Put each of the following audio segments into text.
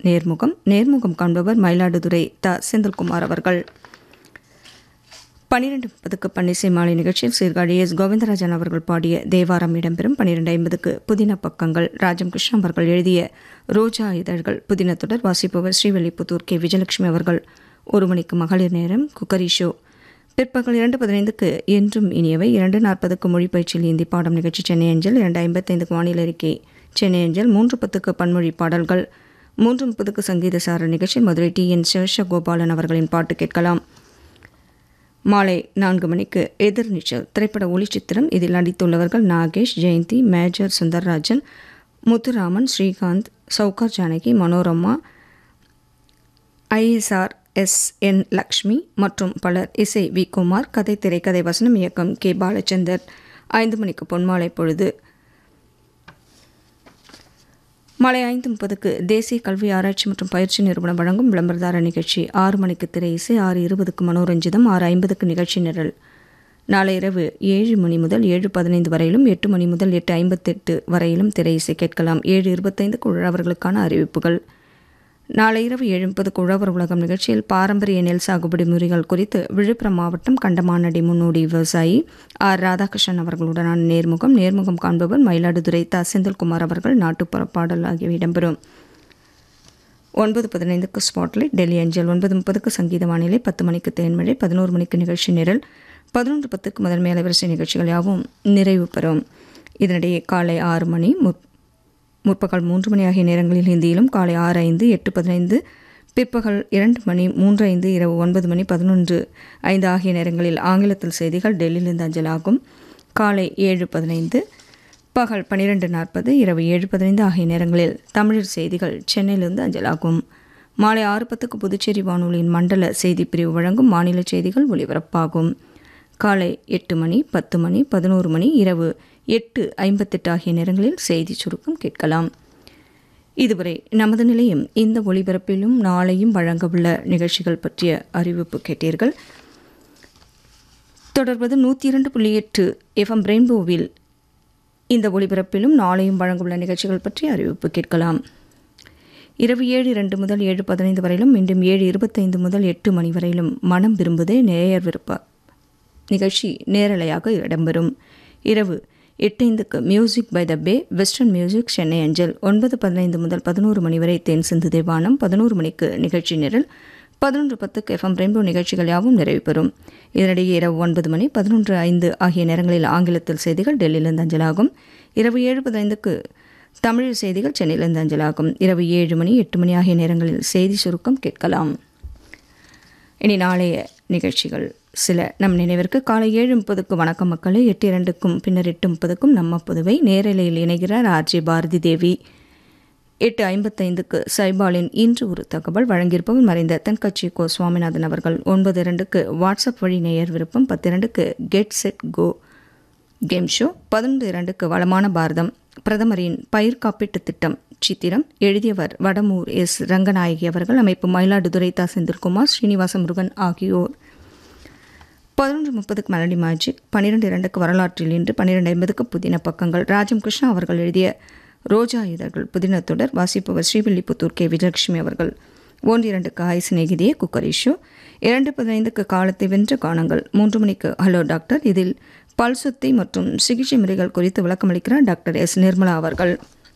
நேர்முகம் நேர்முகம் காண்பவர் மயிலாடுதுறை த செந்தில்குமார் அவர்கள் பன்னிரெண்டு முப்பதுக்கு பன்னிசை மாலை நிகழ்ச்சியில் சீர்காழி எஸ் கோவிந்தராஜன் அவர்கள் பாடிய தேவாரம் இடம்பெறும் பன்னிரெண்டு ஐம்பதுக்கு புதின பக்கங்கள் ராஜம் கிருஷ்ணன் அவர்கள் எழுதிய ரோஜா இதழ்கள் புதின தொடர் வாசிப்பவர் ஸ்ரீவல்லிபுத்தூர் கே விஜயலட்சுமி அவர்கள் ஒரு மணிக்கு மகளிர் நேரம் குக்கரி ஷோ பிற்பகல் இரண்டு பதினைந்துக்கு என்றும் இனியவை இரண்டு நாற்பதுக்கு மொழி பயிற்சியில் இந்தி பாடம் நிகழ்ச்சி சென்னை அஞ்சல் இரண்டு ஐம்பத்தைந்துக்கு வானிலை அறிக்கை சென்னை அஞ்சல் மூன்று பத்துக்கு பன்மொழி பாடல்கள் மூன்று முப்பதுக்கு சங்கீத சார நிகழ்ச்சியில் மதுரை டி என் சேஷகோபாலன் அவர்களின் பாட்டு கேட்கலாம் மாலை நான்கு மணிக்கு எதிர்நீச்சல் திரைப்பட ஒளிச்சித்திரம் இதில் நடித்துள்ளவர்கள் Nagesh Jayanthi major Sundarrajan Muthuraman Srikanth Sowcar Janaki Manorama I S R S N Lakshmi மற்றும் பலர் இசை வி குமார் கதை திரைக்கதை வசனம் இயக்கம் கே பாலச்சந்தர் ஐந்து மணிக்கு பொன்மாலை பொழுது மாலை ஐந்து முப்பதுக்கு தேசிய கல்வி ஆராய்ச்சி மற்றும் பயிற்சி நிறுவனம் வழங்கும் விளம்பரதார நிகழ்ச்சி ஆறு மணிக்கு திரை இசை ஆறு இருபதுக்கு மனோரஞ்சிதம் ஆறு ஐம்பதுக்கு நிகழ்ச்சி நிரல் நாளை இரவு ஏழு மணி முதல் ஏழு பதினைந்து வரையிலும் எட்டு மணி முதல் எட்டு ஐம்பத்தெட்டு வரையிலும் திரை இசை கேட்கலாம் ஏழு இருபத்தைந்துக்கு உழவர்களுக்கான அறிவிப்புகள் நாளை இரவு ஏழு முப்பதுக்கு உழவர் உலகம் நிகழ்ச்சியில் பாரம்பரிய நெல் சாகுபடி முறைகள் குறித்து விழுப்புரம் மாவட்டம் கண்டமானடி முன்னோடி விவசாயி ஆர் ராதாகிருஷ்ணன் அவர்களுடனான நேர்முகம் நேர்முகம் காண்பவர் மயிலாடுதுறை த செந்தில்குமார் அவர்கள் நாட்டுப்புற பாடல் ஆகியவை இடம்பெறும் ஒன்பது பதினைந்துக்கு ஸ்பாட்லைட் டெல்லி அஞ்சல் ஒன்பது முப்பதுக்கு சங்கீத வானிலை பத்து மணிக்கு தேன்மழை பதினோரு மணிக்கு நிகழ்ச்சி நிரல் பதினொன்று பத்துக்கு முதன்மை அலைவரிசை நிகழ்ச்சிகள் யாவும் நிறைவு பெறும் இதனிடையே காலை ஆறு மணி முற் முற்பகல் மூன்று மணி ஆகிய நேரங்களில் ஹிந்தியிலும் காலை ஆறு ஐந்து எட்டு பதினைந்து பிற்பகல் இரண்டு மணி மூன்று ஐந்து இரவு ஒன்பது மணி பதினொன்று ஐந்து ஆகிய நேரங்களில் ஆங்கிலத்தில் செய்திகள் டெல்லியிலிருந்து அஞ்சலாகும் காலை ஏழு பதினைந்து பகல் பன்னிரெண்டு நாற்பது இரவு ஏழு பதினைந்து ஆகிய நேரங்களில் தமிழர் செய்திகள் சென்னையிலிருந்து அஞ்சலாகும் மாலை ஆறு பத்துக்கு புதுச்சேரி வானொலியின் மண்டல செய்திப் பிரிவு வழங்கும் மாநில செய்திகள் ஒலிபரப்பாகும் காலை எட்டு மணி பத்து மணி பதினோரு மணி இரவு எட்டு ஐம்பத்தெட்டு ஆகிய நேரங்களில் செய்தி சுருக்கம் கேட்கலாம் இதுவரை நமது நிலையம் இந்த ஒளிபரப்பிலும் நாளையும் வழங்கவுள்ள நிகழ்ச்சிகள் பற்றிய அறிவிப்பு கேட்டீர்கள் தொடர்வது நூற்றி இரண்டு புள்ளி எட்டு எஃப்எம் ரெயின்போவில் இந்த ஒளிபரப்பிலும் நாளையும் வழங்கவுள்ள நிகழ்ச்சிகள் பற்றிய அறிவிப்பு கேட்கலாம் இரவு ஏழு இரண்டு முதல் ஏழு பதினைந்து வரையிலும் மீண்டும் ஏழு இருபத்தைந்து முதல் எட்டு மணி வரையிலும் மனம் விரும்புதே நேயர் விருப்ப நிகழ்ச்சி நேரலையாக இடம்பெறும் இரவு எட்டைந்துக்கு music by the bay western music Chennai அஞ்சல் ஒன்பது பதினைந்து முதல் பதினோரு மணி வரை தேன் சிந்து தேவானம் பதினோரு மணிக்கு நிகழ்ச்சி நிரல் பதினொன்று பத்துக்கு எஃப்எம் ரெயின்போ நிகழ்ச்சிகள் யாவும் நிறைவு பெறும் இதனிடையே இரவு ஒன்பது மணி பதினொன்று ஐந்து ஆகிய நேரங்களில் ஆங்கிலத்தில் செய்திகள் டெல்லியிலிருந்து அஞ்சலாகும் இரவு ஏழு பதினைந்துக்கு தமிழ் செய்திகள் சென்னையிலிருந்து அஞ்சலாகும் இரவு ஏழு மணி எட்டு மணி ஆகிய நேரங்களில் செய்தி சுருக்கம் கேட்கலாம் இனி நாளைய நிகழ்ச்சிகள் சில நம் நினைவிற்கு காலை ஏழு முப்பதுக்கு வணக்கம் மக்களே எட்டு இரண்டுக்கும் பின்னர் எட்டு முப்பதுக்கும் நம்ம புதுவை நேரலையில் இணைகிறார் ஆர்ஜே பாரதி தேவி எட்டு ஐம்பத்தைந்துக்கு சைபாலின் இன்று ஒரு தகவல் வழங்கியிருப்பவர் மறைந்த தென்கட்சி கோ சுவாமிநாதன் அவர்கள் ஒன்பது இரண்டுக்கு வாட்ஸ்அப் வழி நேயர் விருப்பம் பத்து இரண்டுக்கு get set go game show பதினொன்று இரண்டுக்கு வளமான பாரதம் பிரதமரின் பயிர் காப்பீட்டு திட்டம் சித்திரம் எழுதியவர் வடமூர் எஸ் ரங்கநாயகி அவர்கள் அமைப்பு மயிலாடுதுறை தா செந்தில்குமார் ஸ்ரீனிவாச முருகன் ஆகியோர் பதினொன்று முப்பதுக்கு மலடி மேஜிக் பன்னிரெண்டு இரண்டுக்கு வரலாற்றில் இன்று பன்னிரெண்டு ஐம்பதுக்கு புதின பக்கங்கள் ராஜம் கிருஷ்ணா அவர்கள் எழுதிய ரோஜா இதழ்கள் புதின தொடர் வாசிப்பவர் ஸ்ரீவில்லிபுத்தூர் கே விஜயலட்சுமி அவர்கள் ஒன்று இரண்டுக்கு ஆய் சிநேகிதியே குக்கர் இஷ்யூ இரண்டு பதினைந்துக்கு காலத்தை வென்ற காணங்கள் மூன்று மணிக்கு ஹலோ டாக்டர் இதில் பல் சுத்தி மற்றும் சிகிச்சை முறைகள் குறித்து விளக்கமளிக்கிறார் டாக்டர் எஸ் நிர்மலா அவர்கள்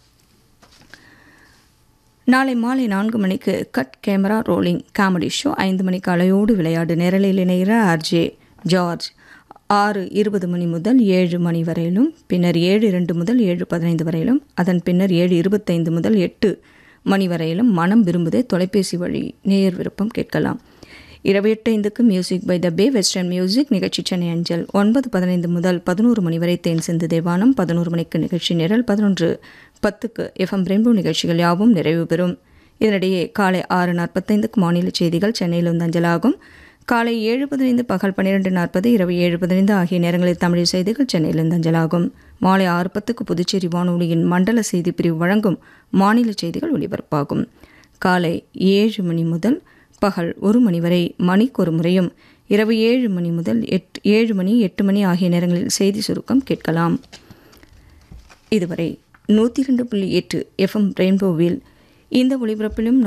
நாளை மாலை நான்கு மணிக்கு cut camera rolling comedy show ஐந்து மணிக்கு அலையோடு விளையாடு நேரலையில் இணைகிற ஆர்ஜே ஜார்ஜ் ஆறு இருபது மணி முதல் ஏழு மணி வரையிலும் பின்னர் ஏழு இரண்டு முதல் ஏழு பதினைந்து வரையிலும் அதன் பின்னர் ஏழு இருபத்தைந்து முதல் எட்டு மணி வரையிலும் மனம் விரும்புதே தொலைபேசி வழி நேயர் விருப்பம் கேட்கலாம் இரவு எட்டு ஐந்துக்கு music by the bay western music நிகழ்ச்சி சென்னை அஞ்சல் ஒன்பது பதினைந்து முதல் பதினோரு மணி வரை தேன் சிந்து தேவானம் பதினோரு மணிக்கு நிகழ்ச்சி நிரல் பதினொன்று பத்துக்கு எஃப்எம் ரெயின்போ நிகழ்ச்சிகள் யாவும் நிறைவு பெறும் இதனிடையே காலை ஆறு நாற்பத்தைந்துக்கு மாநில செய்திகள் சென்னையிலிருந்து அஞ்சலாகும் காலை ஏழு பதினைந்து பகல் பன்னிரெண்டு நாற்பது இரவு ஏழு பதினைந்து ஆகிய நேரங்களில் தமிழ் செய்திகள் சென்னையிலிருந்து அஞ்சலாகும் மாலை ஆறு பத்துக்கு புதுச்சேரி வானொலியின் மண்டல செய்தி பிரிவு வழங்கும் மாநில செய்திகள் ஒலிபரப்பாகும் காலை ஏழு மணி முதல் பகல் ஒரு மணி வரை மணிக்கு ஒரு முறையும் இரவு ஏழு மணி முதல் எட் ஏழு மணி எட்டு மணி ஆகிய நேரங்களில் செய்தி சுருக்கம் கேட்கலாம் இதுவரை நூற்றி ரெண்டு புள்ளி எட்டு எஃப்எம் ரெயின்போவில் இந்த ஒளிபரப்பிலும்